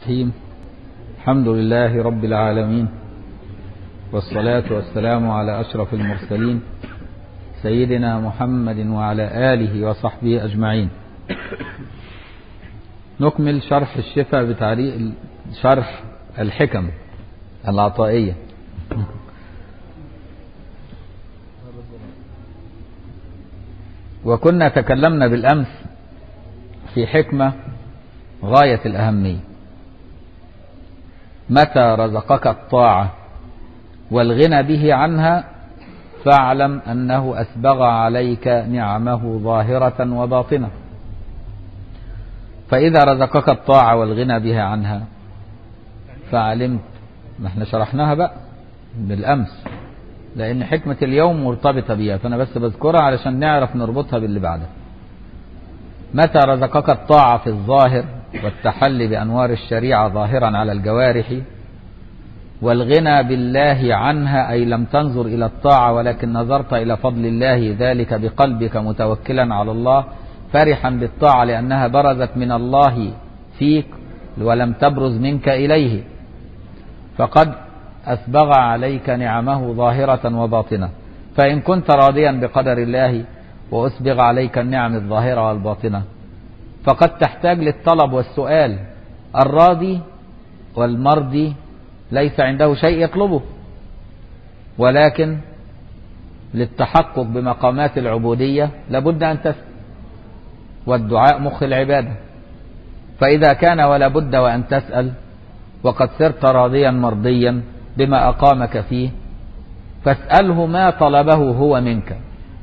الرحيم الحمد لله رب العالمين والصلاة والسلام على أشرف المرسلين سيدنا محمد وعلى آله وصحبه أجمعين نكمل شرح الشفاء بتعريق شرح الحكم العطائية وكنا تكلمنا بالأمس في حكمة غاية الأهمية متى رزقك الطاعة والغنى به عنها فاعلم أنه أسبغ عليك نعمه ظاهرة وباطنة فإذا رزقك الطاعة والغنى بها عنها فعلمت ما احنا شرحناها بقى بالأمس لأن حكمة اليوم مرتبطة بيها فأنا بس بذكرها علشان نعرف نربطها باللي بعدها متى رزقك الطاعة في الظاهر والتحلي بأنوار الشريعة ظاهرا على الجوارح والغنى بالله عنها أي لم تنظر إلى الطاعة ولكن نظرت إلى فضل الله ذلك بقلبك متوكلا على الله فرحا بالطاعة لأنها برزت من الله فيك ولم تبرز منك إليه فقد أسبغ عليك نعمه ظاهرة وباطنة فإن كنت راضيا بقدر الله وأسبغ عليك النعم الظاهرة والباطنة فقد تحتاج للطلب والسؤال الراضي والمرضي ليس عنده شيء يطلبه ولكن للتحقق بمقامات العبودية لابد أن تسأل والدعاء مخ العبادة فإذا كان ولا بد وأن تسأل وقد صرت راضيا مرضيا بما أقامك فيه فاسأله ما طلبه هو منك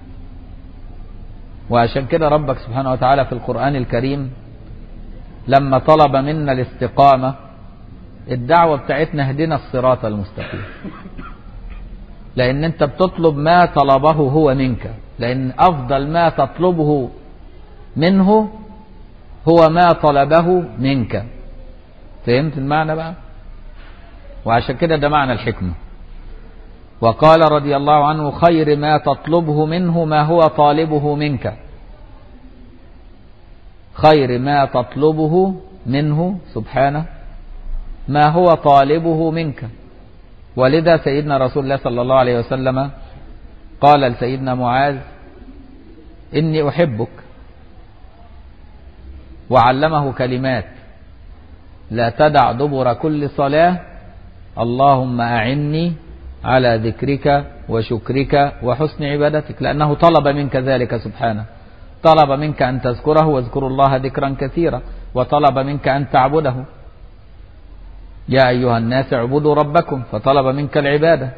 وعشان كده ربك سبحانه وتعالى في القرآن الكريم لما طلب منا الاستقامة الدعوة بتاعتنا اهدنا الصراط المستقيم لأن أنت بتطلب ما طلبه هو منك لأن أفضل ما تطلبه منه هو ما طلبه منك فهمت المعنى بقى وعشان كده ده معنى الحكمة وقال رضي الله عنه خير ما تطلبه منه ما هو طالبه منك خير ما تطلبه منه سبحانه ما هو طالبه منك ولذا سيدنا رسول الله صلى الله عليه وسلم قال لسيدنا معاذ إني أحبك وعلمه كلمات لا تدع دبر كل صلاة اللهم أعني على ذكرك وشكرك وحسن عبادتك لأنه طلب منك ذلك سبحانه طلب منك أن تذكره واذكروا الله ذكرا كثيرا وطلب منك أن تعبده يا أيها الناس اعبدوا ربكم فطلب منك العبادة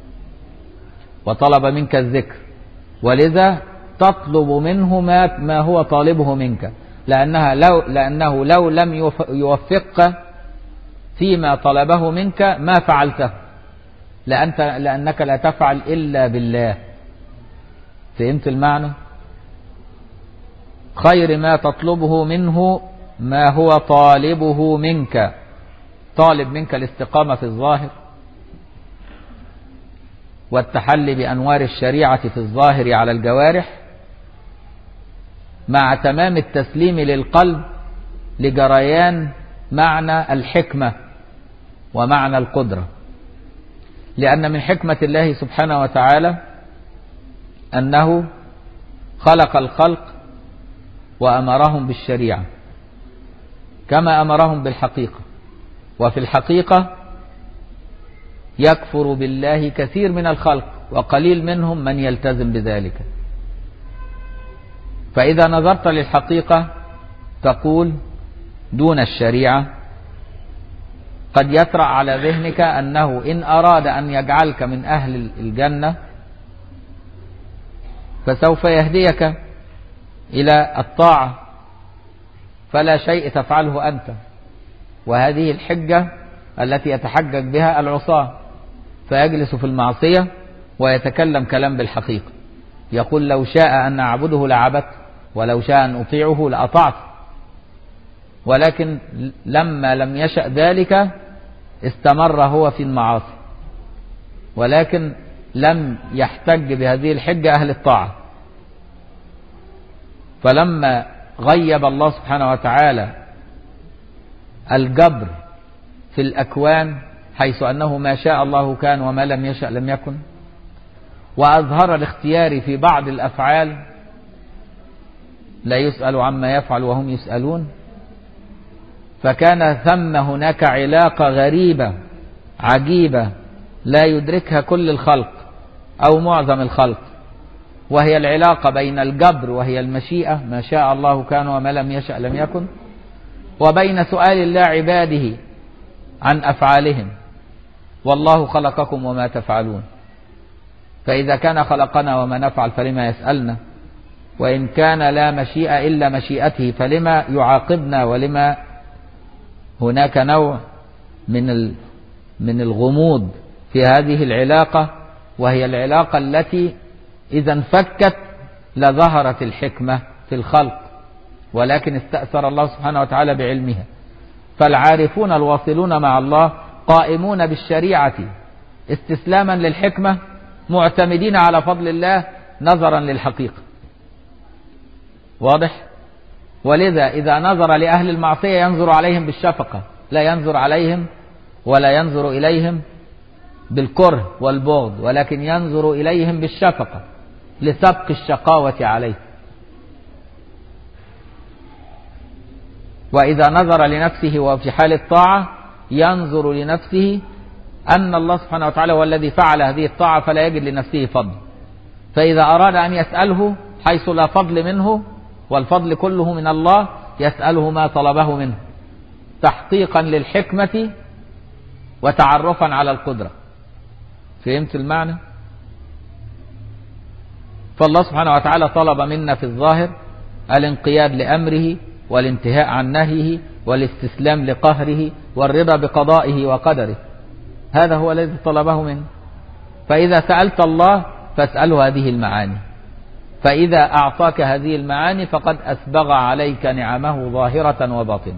وطلب منك الذكر ولذا تطلب منه ما, ما هو طالبه منك لأنها لو لأنه لو لم يوفقك فيما طلبه منك ما فعلته لأنت لأنك لا تفعل إلا بالله فهمت المعنى خير ما تطلبه منه ما هو طالبه منك طالب منك الاستقامة في الظاهر والتحلي بأنوار الشريعة في الظاهر على الجوارح مع تمام التسليم للقلب لجريان معنى الحكمة ومعنى القدرة لأن من حكمة الله سبحانه وتعالى أنه خلق الخلق وأمرهم بالشريعة كما أمرهم بالحقيقة وفي الحقيقة يكفر بالله كثير من الخلق وقليل منهم من يلتزم بذلك فإذا نظرت للحقيقة تقول دون الشريعة قد يطرأ على ذهنك أنه إن أراد أن يجعلك من أهل الجنة فسوف يهديك إلى الطاعة فلا شيء تفعله أنت وهذه الحجة التي يتحجج بها العصاة فيجلس في المعصية ويتكلم كلام بالحقيقة يقول لو شاء أن أعبده لعبدت ولو شاء أن أطيعه لأطعت ولكن لما لم يشأ ذلك استمر هو في المعاصي ولكن لم يحتج بهذه الحجة أهل الطاعة فلما غيب الله سبحانه وتعالى الجبر في الأكوان حيث أنه ما شاء الله كان وما لم يشأ لم يكن وأظهر الاختيار في بعض الأفعال لا يسأل عما يفعل وهم يسألون فكان ثم هناك علاقة غريبة عجيبة لا يدركها كل الخلق أو معظم الخلق وهي العلاقة بين الجبر وهي المشيئة ما شاء الله كان وما لم يشأ لم يكن وبين سؤال الله عباده عن أفعالهم والله خلقكم وما تفعلون فإذا كان خلقنا وما نفعل فلما يسألنا وإن كان لا مشيئة إلا مشيئته فلما يعاقبنا ولما هناك نوع من من الغموض في هذه العلاقة وهي العلاقة التي إذا انفكت لظهرت الحكمة في الخلق ولكن استأثر الله سبحانه وتعالى بعلمها فالعارفون الواصلون مع الله قائمون بالشريعة استسلاما للحكمة معتمدين على فضل الله نظرا للحقيقة واضح ولذا إذا نظر لأهل المعصية ينظر عليهم بالشفقة لا ينظر عليهم ولا ينظر إليهم بالكره والبغض ولكن ينظر إليهم بالشفقة لسبق الشقاوة عليه وإذا نظر لنفسه وفي حال الطاعة ينظر لنفسه أن الله سبحانه وتعالى هو الذي فعل هذه الطاعة فلا يجد لنفسه فضل فإذا أراد أن يسأله حيث لا فضل منه والفضل كله من الله يسأله ما طلبه منه تحقيقا للحكمة وتعرفا على القدرة فهمت المعنى فالله سبحانه وتعالى طلب منا في الظاهر الانقياد لأمره والانتهاء عن نهيه والاستسلام لقهره والرضا بقضائه وقدره هذا هو الذي طلبه منه فإذا سألت الله فاسأله هذه المعاني فإذا أعطاك هذه المعاني فقد أسبغ عليك نعمه ظاهرة وباطنة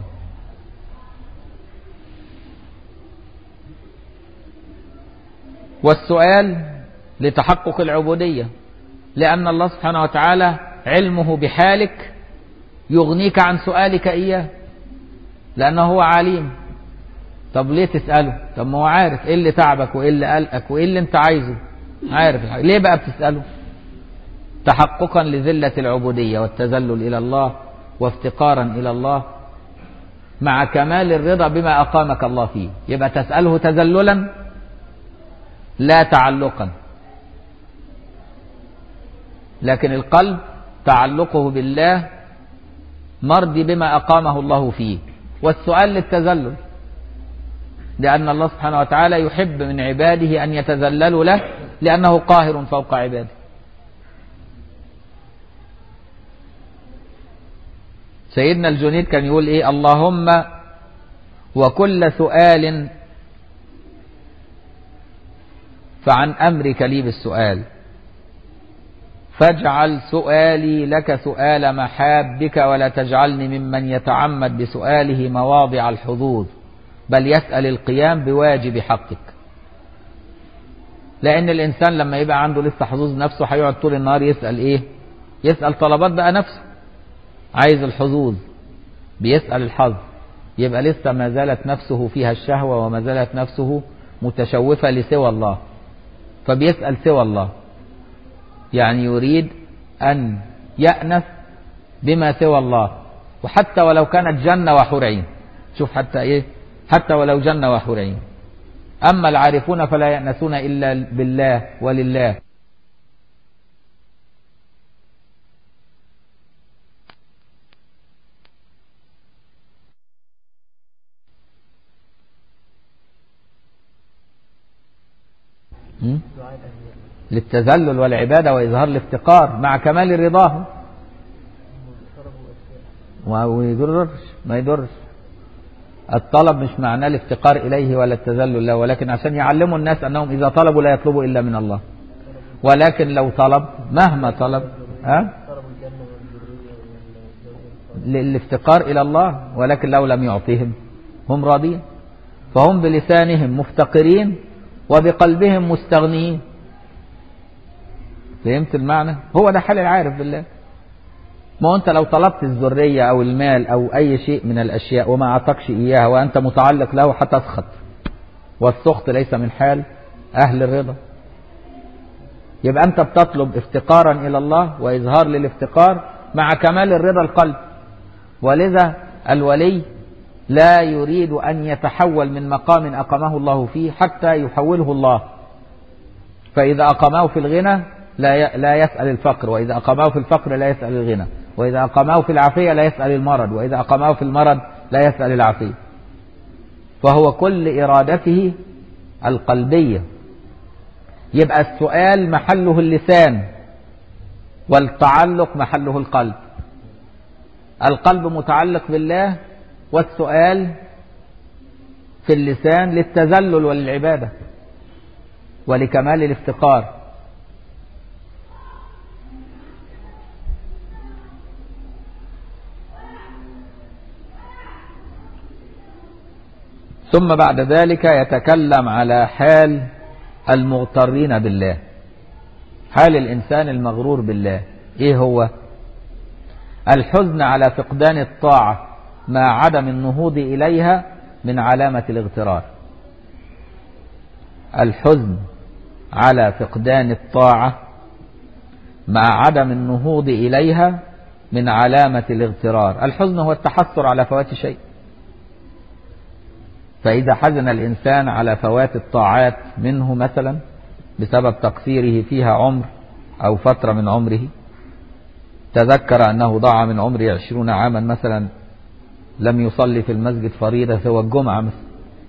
والسؤال لتحقق العبودية لأن الله سبحانه وتعالى علمه بحالك يغنيك عن سؤالك إياه لأنه هو عليم طب ليه تسأله طب ما هو عارف إيه اللي تعبك وإيه اللي قلقك وإيه اللي أنت عايزه عارف الحاجة. ليه بقى بتسأله تحققا لذلة العبودية والتذلل إلى الله وافتقارا إلى الله مع كمال الرضا بما أقامك الله فيه يبقى تسأله تذللا لا تعلقا لكن القلب تعلقه بالله مرضي بما أقامه الله فيه والسؤال للتذلل لأن الله سبحانه وتعالى يحب من عباده أن يتذللوا له لأنه قاهر فوق عباده سيدنا الجنيد كان يقول ايه اللهم وكل سؤال فعن امرك لي بالسؤال فاجعل سؤالي لك سؤال محابك ولا تجعلني ممن يتعمد بسؤاله مواضع الحظوظ بل يسأل القيام بواجب حقك لأن الإنسان لما يبقى عنده لسه حظوظ نفسه هيقعد طول النهار يسأل إيه؟ يسأل طلبات بقى نفسه عايز الحظوظ بيسأل الحظ يبقى لسه ما زالت نفسه فيها الشهوة وما زالت نفسه متشوفة لسوى الله فبيسأل سوى الله يعني يريد أن يأنس بما سوى الله وحتى ولو كانت جنة وحور عين شوف حتى إيه حتى ولو جنة وحور عين أما العارفون فلا يأنسون إلا بالله ولله للتذلل والعبادة وإظهار الافتقار مع كمال رضاه ويضرش ما يضرش الطلب مش معناه الافتقار إليه ولا التذلل له ولكن عشان يعلموا الناس أنهم إذا طلبوا لا يطلبوا إلا من الله ولكن لو طلب مهما طلب ها للافتقار إلى الله ولكن لو لم يعطيهم هم راضين فهم بلسانهم مفتقرين وبقلبهم مستغنيين فهمت المعنى هو ده حال العارف بالله ما هو انت لو طلبت الذرية او المال او اي شيء من الاشياء وما اعطكش اياها وانت متعلق له هتسخط والسخط ليس من حال اهل الرضا يبقى انت بتطلب افتقارا الى الله واظهار للافتقار مع كمال الرضا القلب ولذا الولي لا يريد ان يتحول من مقام اقامه الله فيه حتى يحوله الله فاذا اقامه في الغنى لا لا يسال الفقر واذا اقامه في الفقر لا يسال الغنى واذا اقامه في العافيه لا يسال المرض واذا اقامه في المرض لا يسال العافيه فهو كل ارادته القلبيه يبقى السؤال محله اللسان والتعلق محله القلب القلب متعلق بالله والسؤال في اللسان للتذلل وللعبادة ولكمال الافتقار ثم بعد ذلك يتكلم على حال المغترين بالله حال الإنسان المغرور بالله إيه هو الحزن على فقدان الطاعة مع عدم النهوض إليها من علامة الاغترار الحزن على فقدان الطاعة مع عدم النهوض إليها من علامة الاغترار الحزن هو التحسر على فوات شيء فإذا حزن الإنسان على فوات الطاعات منه مثلا بسبب تقصيره فيها عمر أو فترة من عمره تذكر أنه ضاع من عمره عشرون عاما مثلا لم يصلي في المسجد فريضة سوى الجمعة مثلا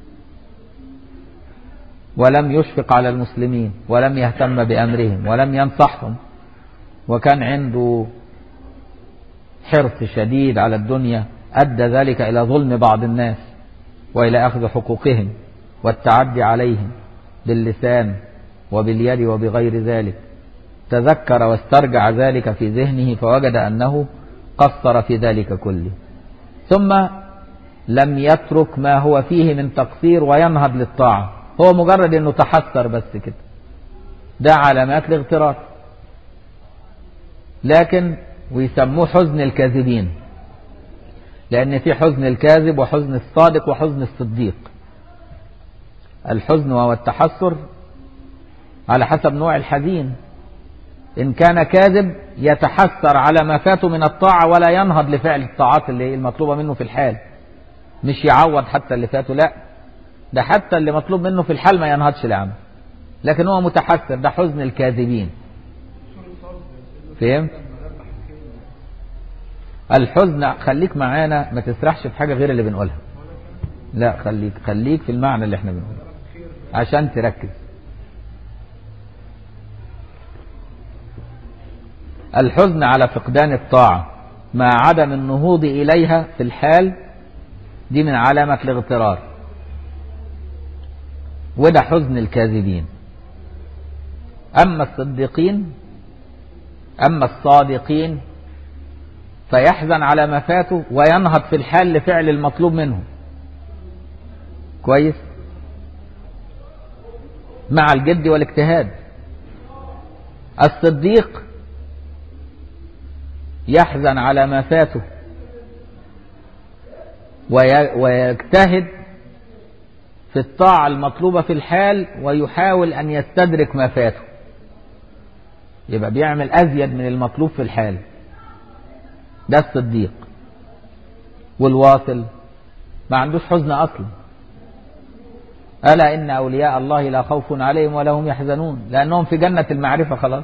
ولم يشفق على المسلمين ولم يهتم بأمرهم ولم ينصحهم وكان عنده حرص شديد على الدنيا أدى ذلك إلى ظلم بعض الناس وإلى أخذ حقوقهم والتعدي عليهم باللسان وباليد وبغير ذلك تذكر واسترجع ذلك في ذهنه فوجد أنه قصر في ذلك كله ثم لم يترك ما هو فيه من تقصير وينهض للطاعة هو مجرد أنه تحسر بس كده ده علامات الاغترار لكن ويسموه حزن الكاذبين لأن في حزن الكاذب وحزن الصادق وحزن الصديق الحزن وهو التحسر على حسب نوع الحزين إن كان كاذب يتحسر على ما فاته من الطاعة ولا ينهض لفعل الطاعات اللي المطلوبة منه في الحال مش يعوض حتى اللي فاته لا ده حتى اللي مطلوب منه في الحال ما ينهضش لعمل لكن هو متحسر ده حزن الكاذبين فهمت الحزن خليك معانا ما تسرحش في حاجة غير اللي بنقولها لا خليك خليك في المعنى اللي احنا بنقوله عشان تركز الحزن على فقدان الطاعة مع عدم النهوض إليها في الحال دي من علامة الاغترار وده حزن الكاذبين أما الصديقين أما الصادقين فيحزن على ما فاته وينهض في الحال لفعل المطلوب منه كويس مع الجد والاجتهاد الصديق يحزن على ما فاته ويجتهد في الطاعة المطلوبة في الحال ويحاول أن يستدرك ما فاته يبقى بيعمل أزيد من المطلوب في الحال ده الصديق والواصل ما عندوش حزن أصلا ألا إن أولياء الله لا خوف عليهم ولا هم يحزنون لأنهم في جنة المعرفة خلاص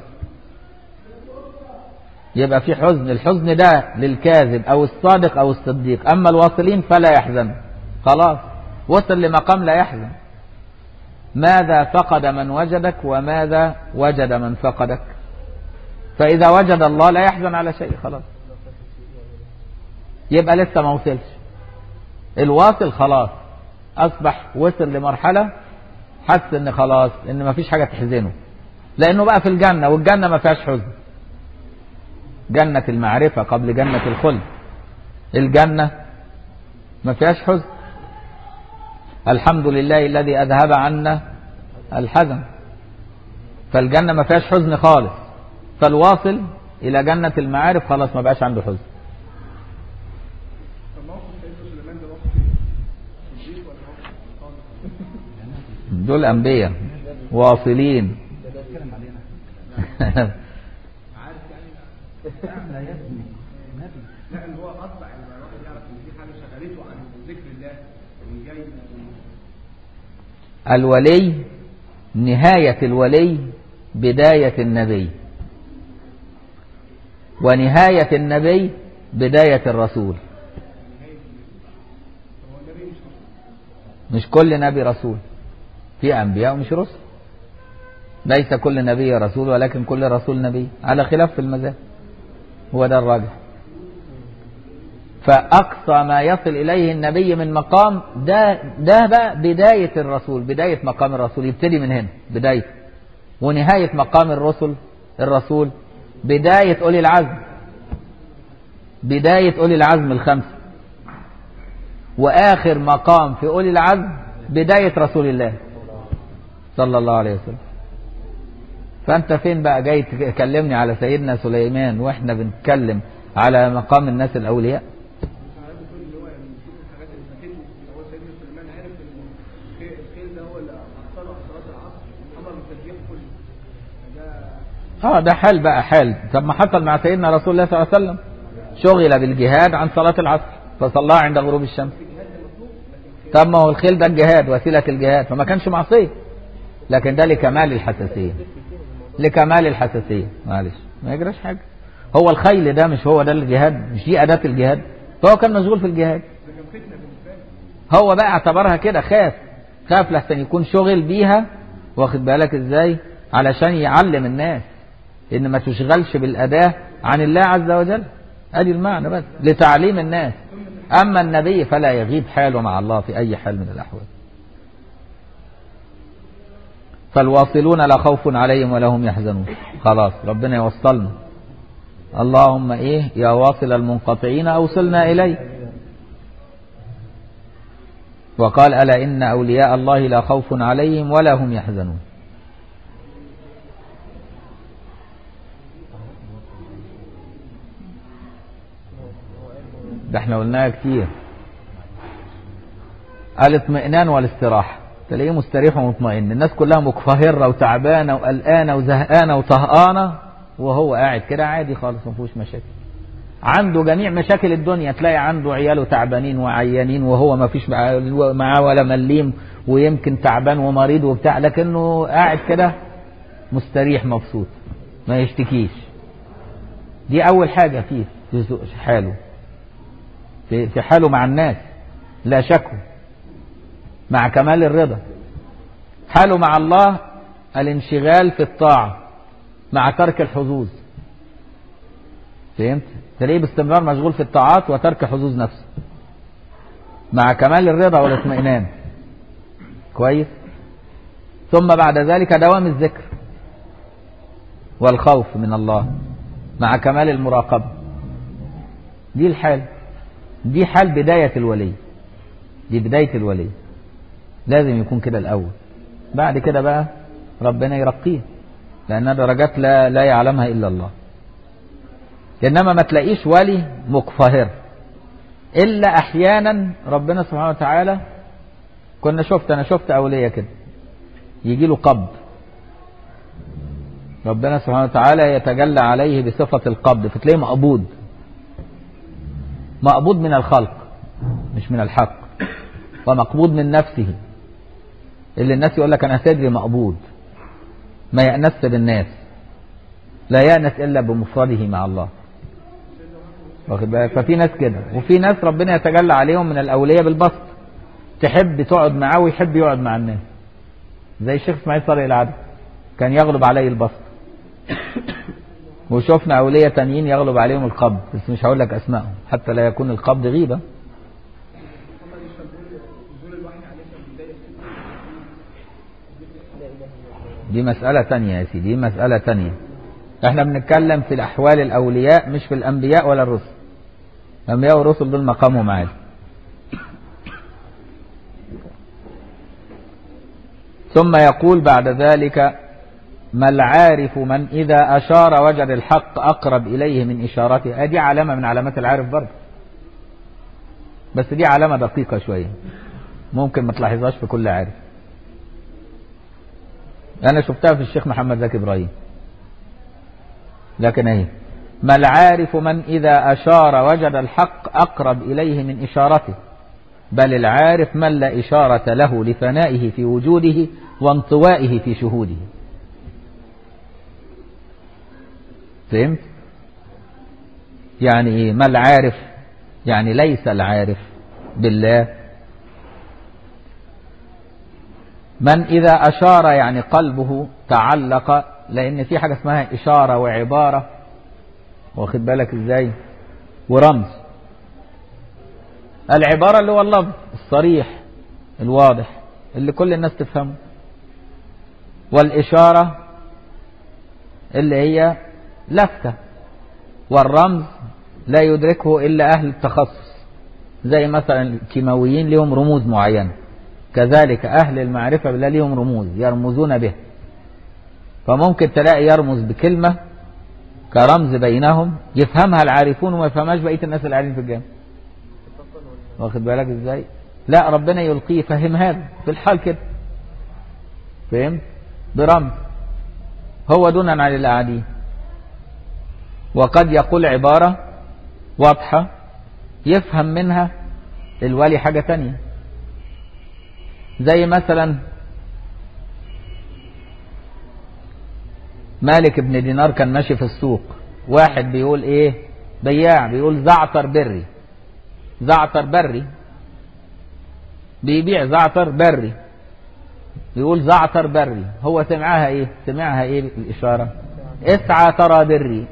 يبقى في حزن الحزن ده للكاذب أو الصادق أو الصديق أما الواصلين فلا يحزن خلاص وصل لمقام لا يحزن ماذا فقد من وجدك وماذا وجد من فقدك فإذا وجد الله لا يحزن على شيء خلاص يبقى لسه ما وصلش الواصل خلاص أصبح وصل لمرحلة حس إن خلاص إن ما فيش حاجة تحزنه لأنه بقى في الجنة والجنة ما فيهاش حزن جنة المعرفة قبل جنة الخلد الجنة ما فيهاش حزن الحمد لله الذي أذهب عنا الحزن فالجنة ما فيهاش حزن خالص فالواصل الى جنة المعارف خلاص ما بقاش عنده حزن طب موقف سيدنا سليمان ده موقف ايه؟ صديق ولا موقف خالص؟ دول انبياء واصلين لا اللي هو اصبع لما الواحد يعرف ان في حاجه شغلته عن ذكر الله وجاي الولي نهاية الولي بداية النبي ونهاية النبي بداية الرسول هو النبي مش رسول مش كل نبي رسول في أنبياء ومش رسل ليس كل نبي رسول ولكن كل رسول نبي على خلاف في المذاهب هو ده الراجح فأقصى ما يصل إليه النبي من مقام ده ده بقى بداية الرسول بداية مقام الرسول يبتدي من هنا بدايته ونهاية مقام الرسل الرسول بداية أولي العزم بداية أولي العزم الخمسة وآخر مقام في أولي العزم بداية رسول الله صلى الله عليه وسلم فأنت فين بقى جاي تكلمني على سيدنا سليمان وإحنا بنتكلم على مقام الناس الأولياء عارف بتقول اللي هو يعني بيشوف الحاجات اللي فاتته اللي هو سيدنا سليمان عرف ان الخيل الخيل ده هو اللي احصله على صلاه العصر امر بالتسبيح كله فده اه ده حال بقى حال طب ما حصل مع سيدنا رسول الله صلى الله عليه وسلم شغل بالجهاد عن صلاة العصر فصلاها عند غروب الشمس طب ما هو الخيل ده الجهاد وسيلة الجهاد فما كانش معصية لكن ده لكمال الحساسية لكمال الحساسية معلش ما يجراش حاجة هو الخيل ده مش هو ده الجهاد مش دي أداة الجهاد فهو كان مشغول في الجهاد ده كان فتنه بالنسبه له هو بقى اعتبرها كده خاف خاف لحسن يكون شغل بيها واخد بالك ازاي علشان يعلم الناس ان ما تشغلش بالاداه عن الله عز وجل ادي المعنى بس لتعليم الناس اما النبي فلا يغيب حاله مع الله في اي حال من الاحوال فالواصلون لا خوف عليهم ولا هم يحزنون خلاص ربنا يوصلنا اللهم ايه يا واصل المنقطعين اوصلنا اليه وقال ألا إن أولياء الله لا خوف عليهم ولا هم يحزنون ده احنا قلناها كتير الاطمئنان والاستراحة تلاقيه مستريح ومطمئن الناس كلها مكفهرة وتعبانة وقلقانة وزهقانة وطهقانة وهو قاعد كده عادي خالص ما فيهوش مشاكل عنده جميع مشاكل الدنيا تلاقي عنده عياله تعبانين وعيانين وهو ما فيش معاه ولا مليم ويمكن تعبان ومريض وبتاع لكنه قاعد كده مستريح مبسوط ما يشتكيش دي اول حاجة فيه في حاله في في حاله مع الناس لا شكوى مع كمال الرضا حاله مع الله الانشغال في الطاعة مع ترك الحظوظ فهمت تلاقيه باستمرار مشغول في الطاعات وترك حظوظ نفسه مع كمال الرضا والاطمئنان كويس ثم بعد ذلك دوام الذكر والخوف من الله مع كمال المراقبة دي الحال دي حال بداية الولي دي بداية الولي لازم يكون كده الأول بعد كده بقى ربنا يرقيه لأنها درجات لا, لا يعلمها إلا الله إنما ما تلاقيش ولي مقفهر إلا أحيانا ربنا سبحانه وتعالى كنا شفت أنا شفت أولية كده يجي له قبض ربنا سبحانه وتعالى يتجلى عليه بصفة القبض فتلاقيه مقبوض مقبوض من الخلق مش من الحق ومقبوض من نفسه اللي الناس يقول لك أنا صدري مقبوض ما يأنس بالناس لا يأنس إلا بمفرده مع الله واخد بالك ففي ناس كده وفي ناس ربنا يتجلى عليهم من الأولياء بالبسط تحب تقعد معاه ويحب يقعد مع الناس زي الشيخ اسماعيل صالح العدل كان يغلب عليه البسط وشفنا أولياء تانيين يغلب عليهم القبض بس مش هقول لك أسمائهم حتى لا يكون القبض غيبة محمد يشهد نزول الوحي عليه كان بدايه دي مسألة تانية يا سيدي دي مسألة تانية احنا بنتكلم في الأحوال الأولياء مش في الأنبياء ولا الرسل الأنبياء والرسل دول مقامهم عالي ثم يقول بعد ذلك ما العارف من إذا أشار وجد الحق أقرب إليه من إشارته دي علامة من علامات العارف برضه بس دي علامة دقيقة شوية ممكن ما تلاحظهاش في كل عارف أنا شفتها في الشيخ محمد زكي إبراهيم لكن اهي ما العارف من إذا أشار وجد الحق أقرب إليه من إشارته بل العارف من لا إشارة له لفنائه في وجوده وانطوائه في شهوده فهمت يعني ايه ما العارف يعني ليس العارف بالله من إذا أشار يعني قلبه تعلق لأن في حاجة اسمها إشارة وعبارة واخد بالك إزاي ورمز العبارة اللي هو اللفظ الصريح الواضح اللي كل الناس تفهمه والإشارة اللي هي لفتة والرمز لا يدركه إلا أهل التخصص زي مثلا الكيماويين لهم رموز معينة كذلك أهل المعرفة بالله لهم رموز يرمزون به فممكن تلاقي يرمز بكلمة كرمز بينهم يفهمها العارفون وما يفهمهاش بقية الناس اللي قاعدين في الجامع واخد بالك ازاي لا ربنا يلقيه يفهم هذا في الحال كده فهمت برمز هو دونا عن القاعدين وقد يقول عبارة واضحة يفهم منها الولي حاجة تانية زي مثلا مالك بن دينار كان ماشي في السوق واحد بيقول ايه بياع بيقول زعتر بري زعتر بري بيبيع زعتر بري بيقول زعتر بري هو سمعها ايه سمعها ايه الاشارة اسعى ترى بري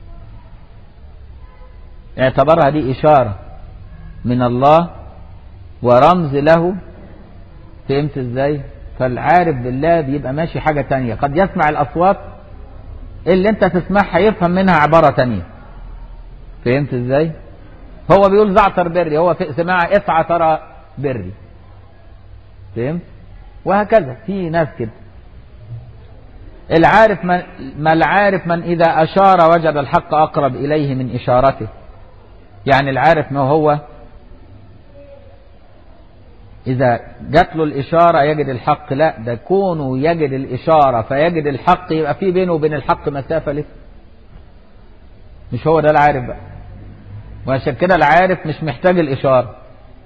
اعتبرها دي اشارة من الله ورمز له فهمت ازاي فالعارف بالله بيبقى ماشي حاجة تانية قد يسمع الاصوات اللي انت تسمعها يفهم منها عبارة تانية فهمت ازاي هو بيقول زعتر بري هو سمعها اسعى ترى بري فهمت وهكذا في ناس كده العارف من ما العارف من إذا أشار وجد الحق أقرب إليه من إشارته يعني العارف ما هو إذا جات له الإشارة يجد الحق لا ده كونه يجد الإشارة فيجد الحق يبقى في بينه وبين الحق مسافة لسه مش هو ده العارف بقى وعشان كده العارف مش محتاج الإشارة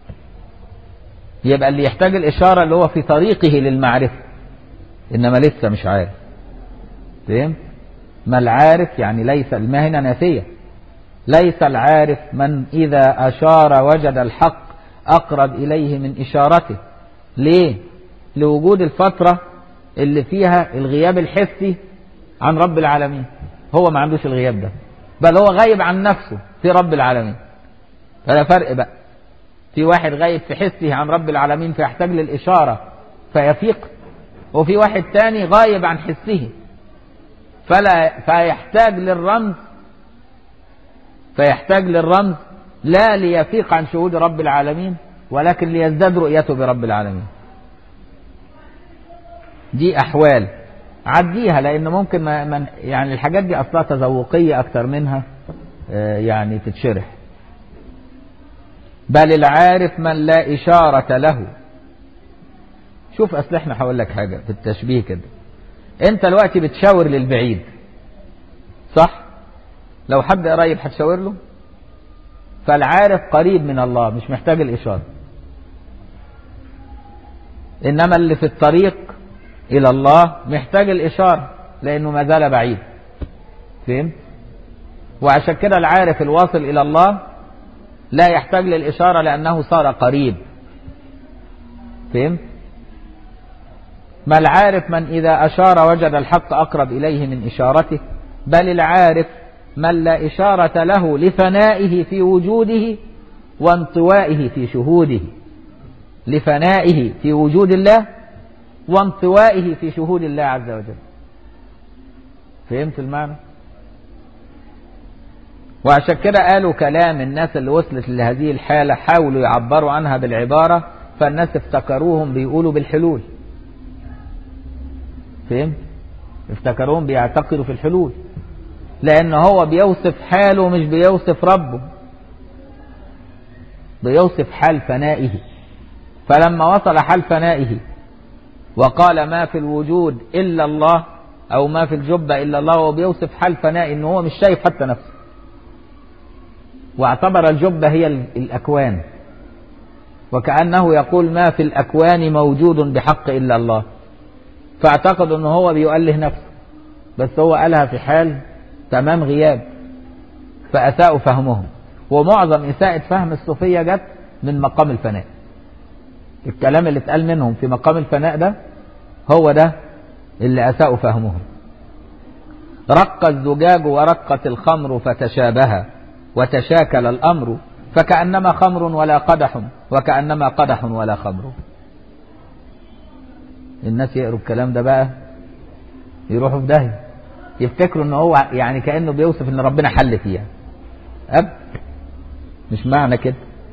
يبقى اللي يحتاج الإشارة اللي هو في طريقه للمعرفة إنما لسه مش عارف فهم ما العارف يعني ليس المهنة نافية ليس العارف من إذا أشار وجد الحق أقرب إليه من إشارته ليه لوجود الفترة اللي فيها الغياب الحسي عن رب العالمين هو ما عندوش الغياب ده بل هو غايب عن نفسه في رب العالمين فده فرق بقى في واحد غايب في حسه عن رب العالمين فيحتاج للإشارة فيفيق وفي واحد تاني غايب عن حسه فلا فيحتاج للرمز فيحتاج للرمز لا ليفيق عن شهود رب العالمين ولكن ليزداد رؤيته برب العالمين دي أحوال عديها لأن ممكن ما من يعني الحاجات دي أصلها تذوقية أكتر منها يعني تتشرح بل العارف من لا إشارة له شوف أصل احنا هقول لك حاجة في التشبيه كده أنت دلوقتي بتشاور للبعيد صح؟ لو حد قريب هتشاور له؟ فالعارف قريب من الله مش محتاج الإشارة إنما اللي في الطريق إلى الله محتاج الإشارة لأنه ما زال بعيد فهمت؟ وعشان كده العارف الواصل إلى الله لا يحتاج للإشارة لأنه صار قريب فهمت؟ ما العارف من إذا أشار وجد الحق أقرب إليه من إشارته بل العارف من لا إشارة له لفنائه في وجوده وانطوائه في شهوده لفنائه في وجود الله وانطوائه في شهود الله عز وجل فهمت المعنى وعشان كده قالوا كلام الناس اللي وصلت لهذه الحالة حاولوا يعبروا عنها بالعبارة فالناس افتكروهم بيقولوا بالحلول فهمت افتكروهم بيعتقدوا في الحلول لأن هو بيوصف حاله مش بيوصف ربه بيوصف حال فنائه فلما وصل حال فنائه وقال ما في الوجود إلا الله أو ما في الجبة إلا الله هو بيوصف حال فنائه إن هو مش شايف حتى نفسه واعتبر الجبة هي الأكوان وكأنه يقول ما في الأكوان موجود بحق إلا الله فاعتقد أنه هو بيؤله نفسه بس هو قالها في حال تمام غياب فأساءوا فهمهم ومعظم إساءة فهم الصوفية جت من مقام الفناء الكلام اللي اتقال منهم في مقام الفناء ده هو ده اللي أساءوا فهمهم رق الزجاج ورقت الخمر فتشابه وتشاكل الأمر فكأنما خمر ولا قدح وكأنما قدح ولا خمر الناس يقروا الكلام ده بقى يروحوا في داهية يفتكروا ان هو يعني كأنه بيوصف ان ربنا حل فيها أب مش معنى كده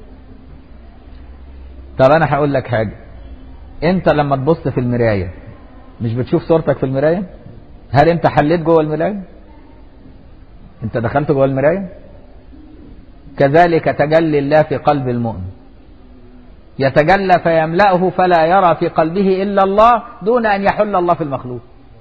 طب انا هقول لك حاجة انت لما تبص في المراية مش بتشوف صورتك في المراية هل انت حليت جوه المراية انت دخلت جوه المراية كذلك تجلي الله في قلب المؤمن يتجلى فيملأه فلا يرى في قلبه إلا الله دون أن يحل الله في المخلوق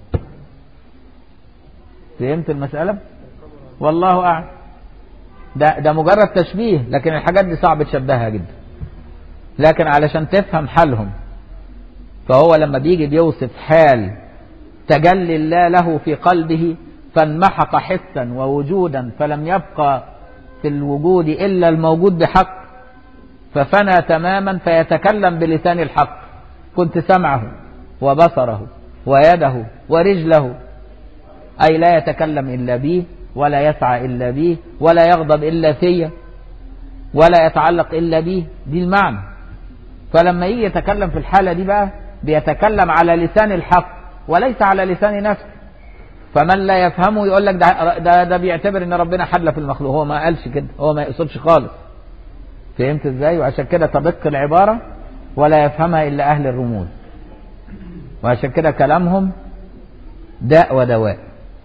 فهمت المسألة والله أعلم ده, ده مجرد تشبيه لكن الحاجات دي صعب تشبهها جدا لكن علشان تفهم حالهم فهو لما بيجي بيوصف حال تجلي الله له في قلبه فانمحق حسا ووجودا فلم يبقى في الوجود إلا الموجود بحق ففنى تماما فيتكلم بلسان الحق كنت سمعه وبصره ويده ورجله أي لا يتكلم إلا بي ولا يسعى إلا بي ولا يغضب إلا فيا ولا يتعلق إلا بي دي المعنى فلما يجي يتكلم في الحالة دي بقى بيتكلم على لسان الحق وليس على لسان نفسه فمن لا يفهمه يقول لك ده, ده, ده بيعتبر ان ربنا حل في المخلوق هو ما قالش كده هو ما يقصدش خالص فهمت ازاي وعشان كده تدق العبارة ولا يفهمها الا اهل الرموز وعشان كده كلامهم داء ودواء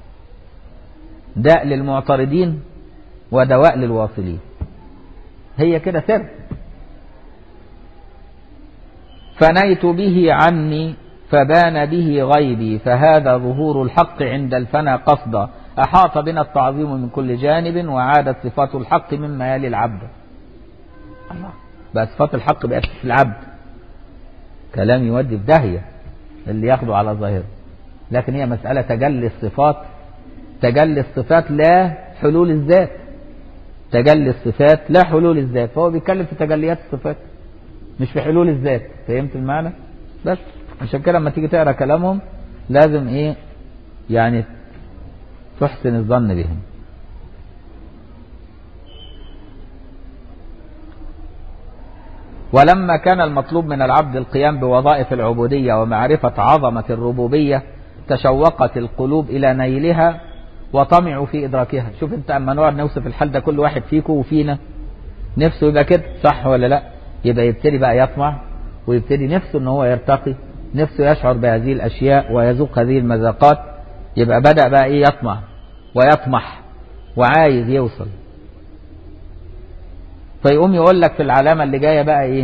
داء للمعترضين ودواء للواصلين هي كده سر فنيت به عني فبان به غيبي فهذا ظهور الحق عند الفنا قصدا أحاط بنا التعظيم من كل جانب وعادت صفات الحق مما يلي العبد الله بقى صفات الحق بقت في العبد كلام يودي في داهية اللي ياخده على ظاهره لكن هي مسألة تجلي الصفات تجلي الصفات لا حلول الذات تجلي الصفات لا حلول الذات فهو بيتكلم في تجليات الصفات مش في حلول الذات فهمت المعنى بس عشان كده لما تيجي تقرا كلامهم لازم ايه يعني تحسن الظن بهم ولما كان المطلوب من العبد القيام بوظائف العبودية ومعرفة عظمة الربوبية تشوقت القلوب إلى نيلها وطمعوا في إدراكها شوف أنت أما نقعد نوصف الحال ده كل واحد فيكم وفينا نفسه يبقى كده صح ولا لا يبقى يبتدي بقى يطمع ويبتدي نفسه ان هو يرتقي نفسه يشعر بهذه الأشياء ويذوق هذه المذاقات يبقى بدأ بقى إيه يطمع ويطمح وعايز يوصل فيقوم يقول لك في العلامة اللي جاية بقى إيه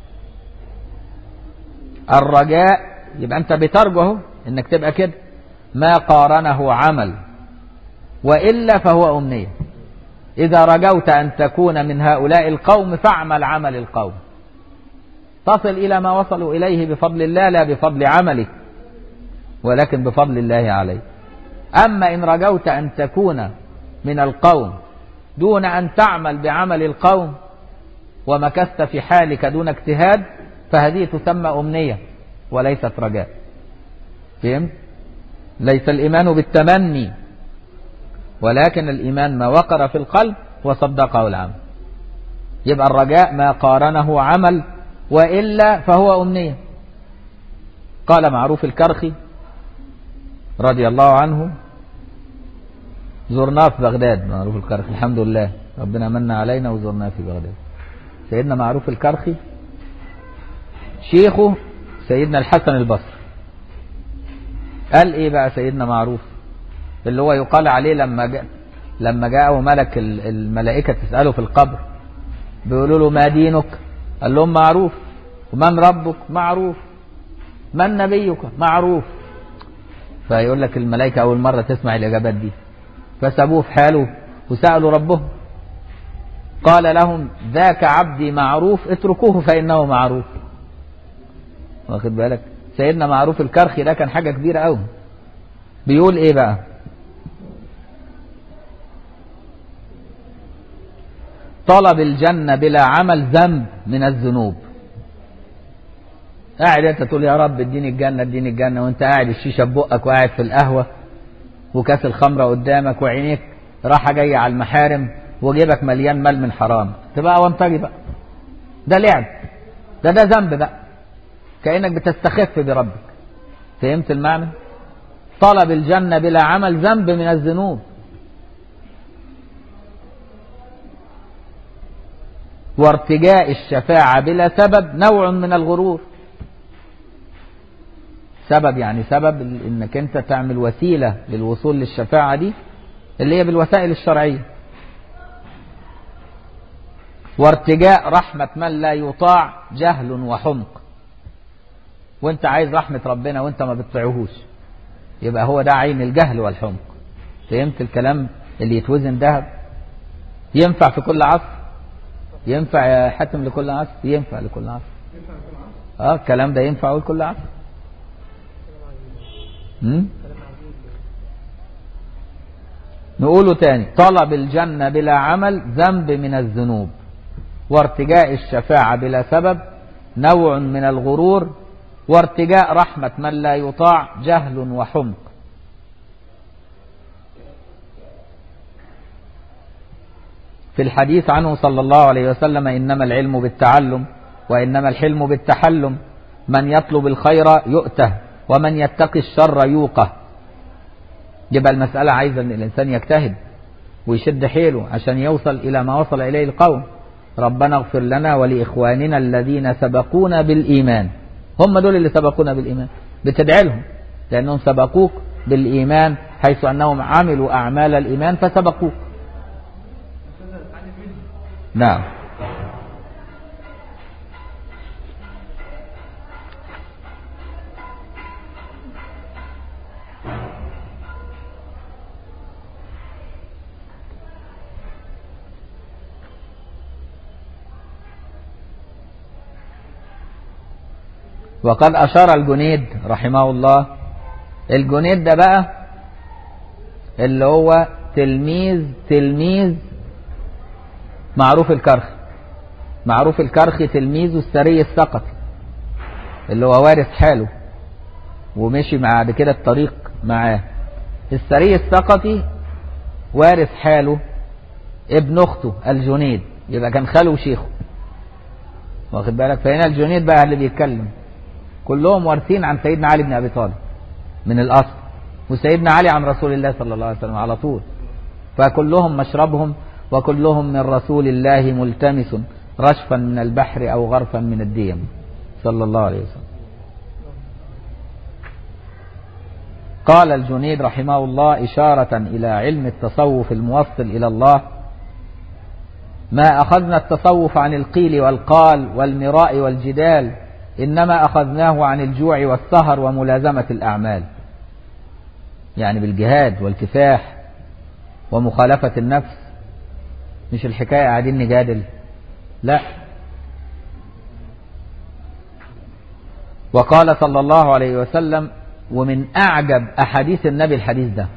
الرجاء يبقى أنت بترجو اهو إنك تبقى كده ما قارنه عمل وإلا فهو أمنية إذا رجوت أن تكون من هؤلاء القوم فاعمل عمل القوم تصل إلى ما وصلوا إليه بفضل الله لا بفضل عملك ولكن بفضل الله عليه أما إن رجوت أن تكون من القوم دون أن تعمل بعمل القوم ومكثت في حالك دون اجتهاد فهذه تسمى أمنية وليست رجاء فهمت؟ ليس الإيمان بالتمني ولكن الإيمان ما وقر في القلب وصدقه العمل يبقى الرجاء ما قارنه عمل وإلا فهو أمنية قال معروف الكرخي رضي الله عنه زرناه في بغداد معروف الكرخي الحمد لله ربنا من علينا وزرناه في بغداد سيدنا معروف الكرخي شيخه سيدنا الحسن البصري قال ايه بقى سيدنا معروف اللي هو يقال عليه لما جاء لما جاءه ملك ال- الملائكة تسأله في القبر بيقولوا له ما دينك قال لهم معروف ومن ربك معروف من نبيك معروف فيقول لك الملائكة أول مرة تسمع الإجابات دي فسابوه في حاله وسألوا ربهم قال لهم ذاك عبدي معروف اتركوه فإنه معروف واخد بالك سيدنا معروف الكرخي ده كان حاجة كبيرة قوي بيقول ايه بقى طلب الجنة بلا عمل ذنب من الذنوب قاعد انت تقول يا رب اديني الجنة اديني الجنة وانت قاعد الشيشة ببقك وقاعد في القهوة وكاس الخمرة قدامك وعينيك راحة جاية على المحارم وجيبك مليان مال من حرام تبقى وانطجي بقى ده لعب ده ده ذنب بقى كأنك بتستخف بربك فهمت المعنى طلب الجنة بلا عمل ذنب من الذنوب وارتجاء الشفاعة بلا سبب نوع من الغرور سبب يعني سبب انك انت تعمل وسيلة للوصول للشفاعة دي اللي هي بالوسائل الشرعية وارتجاء رحمة من لا يطاع جهل وحمق وانت عايز رحمة ربنا وانت ما بتطيعهوش يبقى هو ده عين الجهل والحمق فهمت الكلام اللي يتوزن ذهب ينفع في كل عصر ينفع يا حاتم لكل عصر ينفع لكل عصر اه الكلام ده ينفع لكل عصر م? نقوله تاني طلب الجنة بلا عمل ذنب من الذنوب وارتجاء الشفاعة بلا سبب نوع من الغرور وارتجاء رحمة من لا يطاع جهل وحمق في الحديث عنه صلى الله عليه وسلم إنما العلم بالتعلم وإنما الحلم بالتحلم من يطلب الخير يؤته ومن يتقي الشر يوقه يبقى المسألة عايزة أن الإنسان يجتهد ويشد حيله عشان يوصل إلى ما وصل إليه القوم ربنا اغفر لنا ولإخواننا الذين سبقونا بالإيمان هم دول اللي سبقونا بالإيمان بتدعي لهم لأنهم سبقوك بالإيمان حيث أنهم عملوا أعمال الإيمان فسبقوك نعم وقد أشار الجنيد رحمه الله الجنيد ده بقى اللي هو تلميذ تلميذ معروف الكرخ معروف الكرخ تلميذه السري السقطي اللي هو وارث حاله ومشي بعد كده الطريق معاه السري السقطي وارث حاله ابن اخته الجنيد يبقى كان خاله وشيخه واخد بالك فهنا الجنيد بقى اللي بيتكلم كلهم وارثين عن سيدنا علي بن ابي طالب من الاصل وسيدنا علي عن رسول الله صلى الله عليه وسلم على طول فكلهم مشربهم وكلهم من رسول الله ملتمس رشفا من البحر او غرفا من الديم صلى الله عليه وسلم قال الجنيد رحمه الله إشارة إلى علم التصوف الموصل إلى الله ما أخذنا التصوف عن القيل والقال والمراء والجدال إنما أخذناه عن الجوع والسهر وملازمة الأعمال يعني بالجهاد والكفاح ومخالفة النفس مش الحكاية قاعدين نجادل لا وقال صلى الله عليه وسلم ومن أعجب أحاديث النبي الحديث ده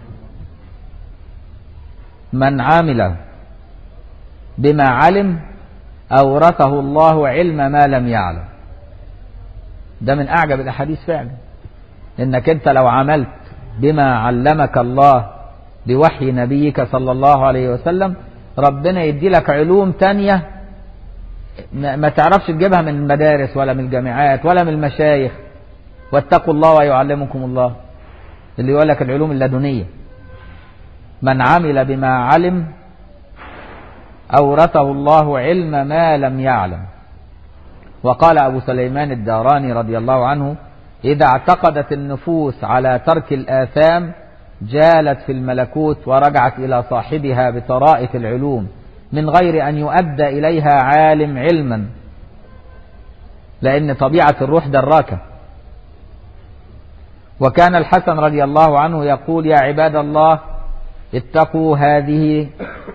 من عمل بما علم أورثه الله علم ما لم يعلم ده من أعجب الأحاديث فعلا إنك أنت لو عملت بما علمك الله بوحي نبيك صلى الله عليه وسلم ربنا يدي لك علوم تانية ما تعرفش تجيبها من المدارس ولا من الجامعات ولا من المشايخ واتقوا الله ويعلمكم الله اللي يقول لك العلوم اللدنية من عمل بما علم أورثه الله علم ما لم يعلم وقال أبو سليمان الداراني رضي الله عنه إذا اعتقدت النفوس على ترك الآثام جالت في الملكوت ورجعت إلى صاحبها بطرائف العلوم من غير أن يؤدى إليها عالم علما لأن طبيعة الروح دراكة وكان الحسن رضي الله عنه يقول يا عباد الله اتقوا هذه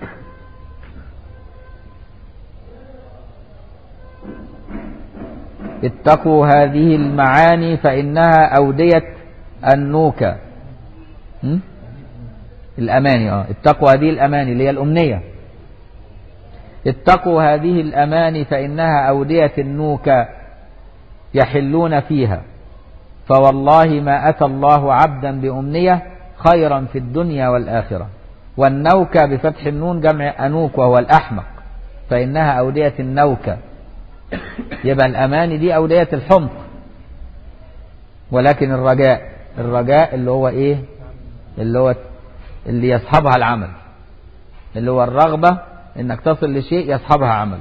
اتقوا هذه المعاني فإنها أودية النوكة م? الأماني اه اتقوا هذه الأماني اللي هي الأمنية اتقوا هذه الأماني فإنها أودية النوكة يحلون فيها فوالله ما أتى الله عبدا بأمنية خيرا في الدنيا والآخرة والنوكة بفتح النون جمع أنوك وهو الأحمق فإنها أودية النوكة يبقى الأماني دي أودية الحمق ولكن الرجاء الرجاء اللي هو إيه اللي هو اللي يصحبها العمل اللي هو الرغبة إنك تصل لشيء يصحبها عمل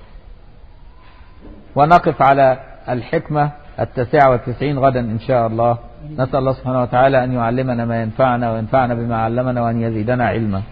ونقف على الحكمة التاسعة والتسعين غدا إن شاء الله نسأل الله سبحانه وتعالى أن يعلمنا ما ينفعنا وينفعنا بما علمنا وأن يزيدنا علما